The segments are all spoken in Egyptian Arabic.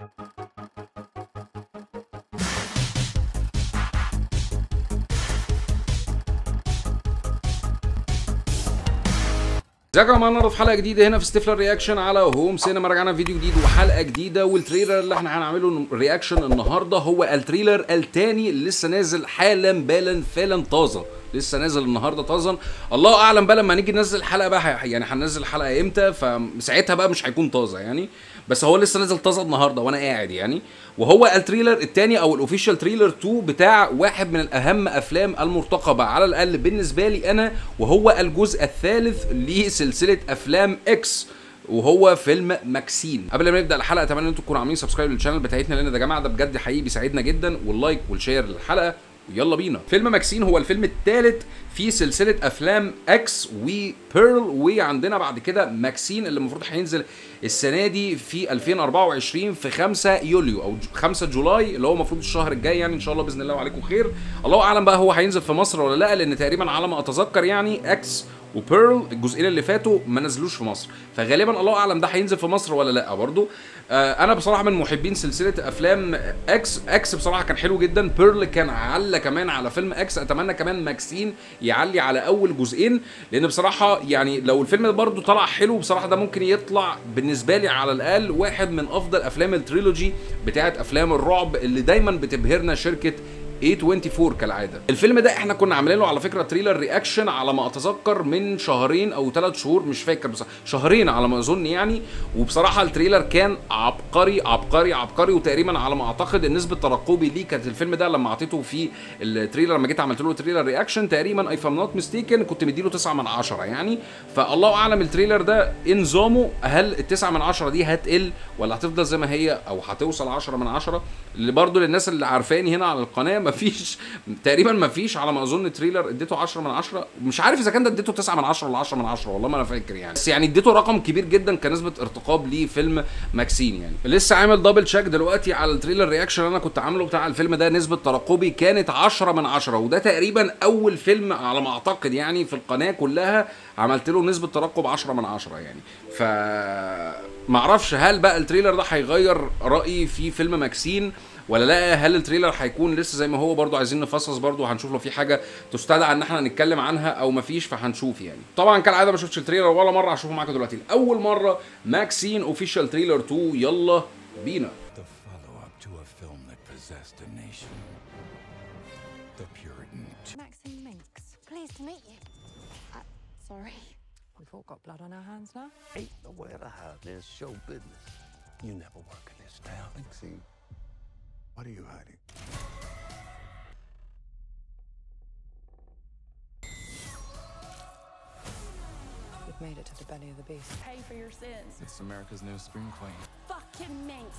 ازيكم يا جماعه النهارده في حلقه جديده هنا في ستيفلر رياكشن على هوم سينما رجعنا فيديو جديد وحلقه جديده والتريلر اللي احنا هنعمله رياكشن النهارده هو التريلر الثاني اللي لسه نازل حالا بالا فعلا طازه لسه نازل النهارده طازا الله اعلم بقى لما نيجي ننزل الحلقه بقى ح- يعني هننزل الحلقه امتى فساعتها بقى مش هيكون طازه يعني بس هو لسه نازل طازه النهارده وانا قاعد يعني وهو التريلر الثاني او الاوفيشال تريلر 2 بتاع واحد من الاهم افلام المرتقبه على الاقل بالنسبه لي انا وهو الجزء الثالث لسلسله افلام اكس وهو فيلم ماكسين قبل ما نبدا الحلقه اتمنى ان انتم تكونوا عاملين سبسكرايب للشانل بتاعتنا لان ده يا جماعه ده بجد حقيقي بيساعدنا جدا واللايك والشير للحلقه ويلا بينا فيلم ماكسين هو الفيلم الثالث في سلسله افلام اكس وبيرل وعندنا بعد كده ماكسين اللي المفروض هينزل السنه دي في 2024 في 5 يوليو او 5 جولاي اللي هو المفروض الشهر الجاي يعني ان شاء الله باذن الله وعليكم خير الله اعلم بقى هو هينزل في مصر ولا لا لان تقريبا على ما اتذكر يعني اكس وبيرل الجزئين اللي فاتوا ما نزلوش في مصر فغالبا الله اعلم ده هينزل في مصر ولا لا برضو آه انا بصراحه من محبين سلسله افلام اكس اكس بصراحه كان حلو جدا بيرل كان على كمان على فيلم اكس اتمنى كمان ماكسين يعلي على اول جزئين لان بصراحه يعني لو الفيلم ده برضو طلع حلو بصراحه ده ممكن يطلع بالنسبه لي على الاقل واحد من افضل افلام التريلوجي بتاعت افلام الرعب اللي دايما بتبهرنا شركه A24 كالعاده الفيلم ده احنا كنا عاملين له على فكره تريلر رياكشن على ما اتذكر من شهرين او ثلاث شهور مش فاكر بس شهرين على ما اظن يعني وبصراحه التريلر كان عبقري عبقري عبقري وتقريبا على ما اعتقد النسبه ترقبي ليه كانت الفيلم ده لما اعطيته في التريلر لما جيت عملت له تريلر رياكشن تقريبا اي فام نوت ميستيكن كنت مديله 9 من 10 يعني فالله اعلم التريلر ده إيه نظامه هل التسعة من 10 دي هتقل ولا هتفضل زي ما هي او هتوصل 10 من 10 اللي برضو للناس اللي عارفاني هنا على القناه مفيش تقريبا مفيش على ما اظن تريلر اديته 10 من 10 مش عارف اذا كان ده اديته 9 من 10 ولا 10 من 10 والله ما انا فاكر يعني بس يعني اديته رقم كبير جدا كنسبه ارتقاب لفيلم ماكسين يعني لسه عامل دبل تشيك دلوقتي على التريلر رياكشن اللي انا كنت عامله بتاع الفيلم ده نسبه ترقبي كانت 10 من 10 وده تقريبا اول فيلم على ما اعتقد يعني في القناه كلها عملت له نسبه ترقب 10 من 10 يعني ف معرفش هل بقى التريلر ده هيغير رايي في فيلم ماكسين ولا لا هل التريلر هيكون لسه زي ما هو برضو عايزين نفصص برضو هنشوف لو في حاجه تستدعى ان انا نتكلم عنها او مفيش فهنشوف يعني طبعا كالعاده ما شفتش التريلر ولا مره هشوفه معاكم دلوقتي اول مره ماكسين اوفيشال تريلر 2 يلا بينا The follow up to a film that possessed a nation. The Puritan. Maxine Minks. Pleased to meet you. Uh, sorry. We've all got blood on our hands now. Ain't nowhere to hide. There's show business. You never work in this town. Maxine, what are you hiding? We've made it to the belly of the beast. pay for your sins. It's America's new scream queen. Fucking minx.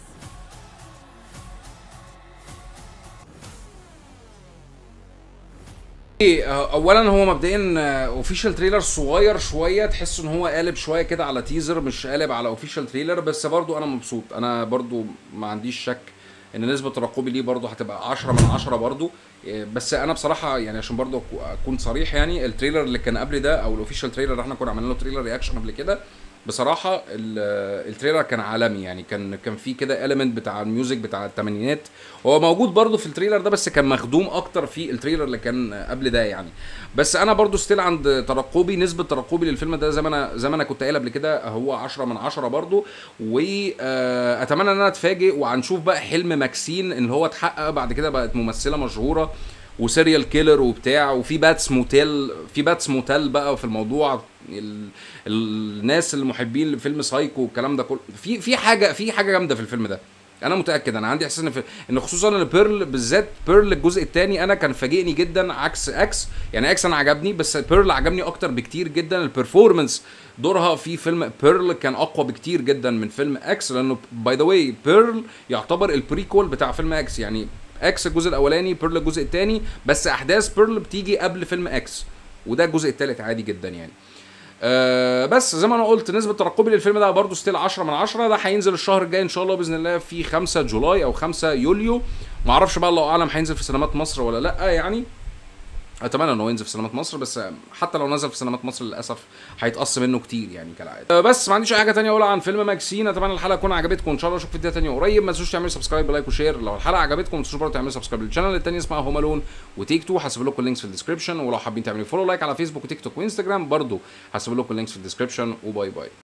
إيه، آه، اولا هو مبدئيا اوفيشال تريلر صغير شويه تحس ان هو قالب شويه كده على تيزر مش قالب على اوفيشال تريلر بس برضو انا مبسوط انا برضو ما عنديش شك ان نسبه ترقبي ليه برضو هتبقى 10 من 10 برضو إيه، بس انا بصراحه يعني عشان برضو أكو- اكون صريح يعني التريلر اللي كان قبل ده او الاوفيشال تريلر اللي احنا كنا عاملين له تريلر رياكشن قبل كده بصراحه ال- التريلر كان عالمي يعني كان كان في كده اليمنت بتاع الميوزك بتاع الثمانينات هو موجود برضو في التريلر ده بس كان مخدوم اكتر في التريلر اللي كان قبل ده يعني بس انا برضو ستيل عند ترقبي نسبه ترقبي للفيلم ده زي ما انا زي ما انا كنت قايل قبل كده هو 10 من 10 برضو واتمنى ان انا اتفاجئ وهنشوف بقى حلم ماكسين ان هو اتحقق بعد كده بقت ممثله مشهوره وسيريال كيلر وبتاع وفي باتس موتيل في باتس موتيل بقى في الموضوع ال... الناس المحبين لفيلم سايكو والكلام ده كله في في حاجه في حاجه جامده في الفيلم ده انا متاكد انا عندي احساس ان في... ان خصوصا ان بيرل بالذات بيرل الجزء الثاني انا كان فاجئني جدا عكس اكس يعني اكس انا عجبني بس بيرل عجبني اكتر بكتير جدا البرفورمانس دورها في فيلم بيرل كان اقوى بكتير جدا من فيلم اكس لانه باي ذا واي بيرل يعتبر البريكول بتاع فيلم اكس يعني اكس الجزء الاولاني بيرل الجزء الثاني بس احداث بيرل بتيجي قبل فيلم اكس وده الجزء الثالث عادي جدا يعني أه بس زي ما انا قلت نسبه ترقبي للفيلم ده برضو ستيل 10 من 10 ده هينزل الشهر الجاي ان شاء الله باذن الله في 5 جولاي او 5 يوليو ما اعرفش بقى الله اعلم هينزل في سينمات مصر ولا لا يعني اتمنى انه ينزل في سينمات مصر بس حتى لو نزل في سينمات مصر للاسف هيتقص منه كتير يعني كالعاده أه بس ما عنديش اي حاجه تانية اقولها عن فيلم ماكسين اتمنى الحلقه تكون عجبتكم ان شاء الله اشوف فيديو تانية قريب ما تنسوش تعملوا سبسكرايب لايك وشير لو الحلقه عجبتكم ما تنسوش برضه تعملوا سبسكرايب للشانل التاني اسمها هوم الون وتيك تو هسيب لكم اللينكس في الديسكربشن ولو حابين تعملوا فولو لايك على فيسبوك وتيك توك وانستجرام برضه هسيب لكم اللينكس في الديسكربشن وباي باي